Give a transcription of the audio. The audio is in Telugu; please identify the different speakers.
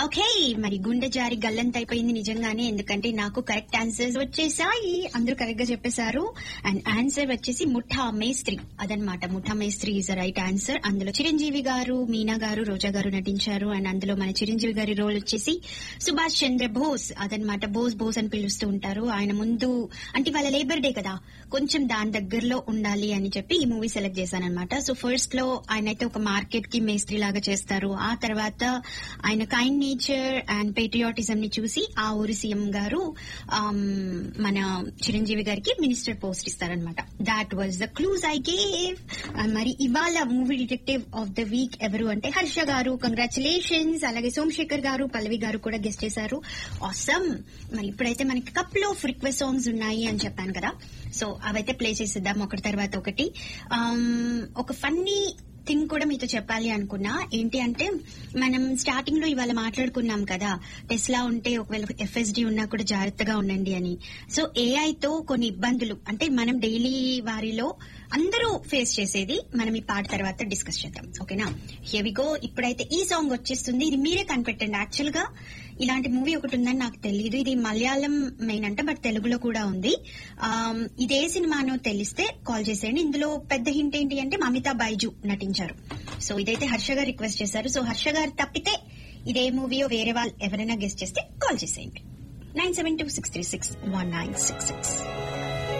Speaker 1: ఓకే మరి గుండె జారి గల్లంత అయిపోయింది నిజంగానే ఎందుకంటే నాకు కరెక్ట్ ఆన్సర్స్ వచ్చేసాయి అందరూ కరెక్ట్ గా చెప్పేశారు అండ్ ఆన్సర్ వచ్చేసి ముఠా మేస్త్రి అదనమాట ముఠా మేస్త్రి ఇస్ రైట్ ఆన్సర్ అందులో చిరంజీవి గారు మీనా గారు రోజా గారు నటించారు అండ్ అందులో మన చిరంజీవి గారి రోల్ వచ్చేసి సుభాష్ చంద్ర బోస్ అదనమాట బోస్ బోస్ అని పిలుస్తూ ఉంటారు ఆయన ముందు అంటే వాళ్ళ లేబర్ డే కదా కొంచెం దాని దగ్గరలో ఉండాలి అని చెప్పి ఈ మూవీ సెలెక్ట్ చేశానమాట సో ఫస్ట్ లో ఆయన అయితే ఒక మార్కెట్ కి మేస్త్రి లాగా చేస్తారు ఆ తర్వాత ఆయన కైండ్ నేచర్ అండ్ పేట్రియాటిజం ని చూసి ఆ ఊరి సీఎం గారు ఆమ్, మన చిరంజీవి గారికి మినిస్టర్ పోస్ట్ ఇస్తారనమాట that was the clues I gave మరి ఇవాళ movie detective of the week ఎవరు అంటే హర్ష గారు కంగ్రాచులేషన్స్ అలాగే సోమశేఖర్ గారు పల్లవి గారు కూడా గెస్ట్ చేశారు ఆసమ్ మరి ఇప్పుడైతే మనకి కప్ లో రిక్వెస్ట్ సాంగ్స్ ఉన్నాయి అని చెప్పాను కదా సో అవైతే ప్లే చేసేద్దాం ఒకటి తర్వాత ఒకటి ఆమ్, ఒక ఫన్నీ థింగ్ కూడా మీతో చెప్పాలి అనుకున్నా ఏంటి అంటే మనం స్టార్టింగ్ లో ఇవాళ మాట్లాడుకున్నాం కదా టెస్లా ఉంటే ఒకవేళ ఎఫ్ఎస్డి ఉన్నా కూడా జాగ్రత్తగా ఉండండి అని సో AI తో కొన్ని ఇబ్బందులు అంటే మనం డైలీ వారిలో అందరూ ఫేస్ చేసేది మనం ఈ పాట తర్వాత డిస్కస్ చేద్దాం ఓకేనా హెవిగో ఇప్పుడైతే ఈ సాంగ్ వచ్చేస్తుంది ఇది మీరే కనిపెట్టండి యాక్చువల్ గా ఇలాంటి మూవీ ఒకటి ఉందని నాకు తెలియదు ఇది మలయాళం మెయిన్ అంట బట్ తెలుగులో కూడా ఉంది ఆమ్, ఇదే సినిమానో తెలిస్తే కాల్ చేసేయండి ఇందులో పెద్ద హింట్ ఏంటి అంటే మమితా బైజు నటించారు సో ఇదైతే హర్ష గారు రిక్వెస్ట్ చేశారు సో హర్ష గారు తప్పితే ఇదే మూవీయో వేరే వాళ్ళు ఎవరైనా గెస్ట్ చేస్తే కాల్ చేసేయండి nine seven two six three six one nine six six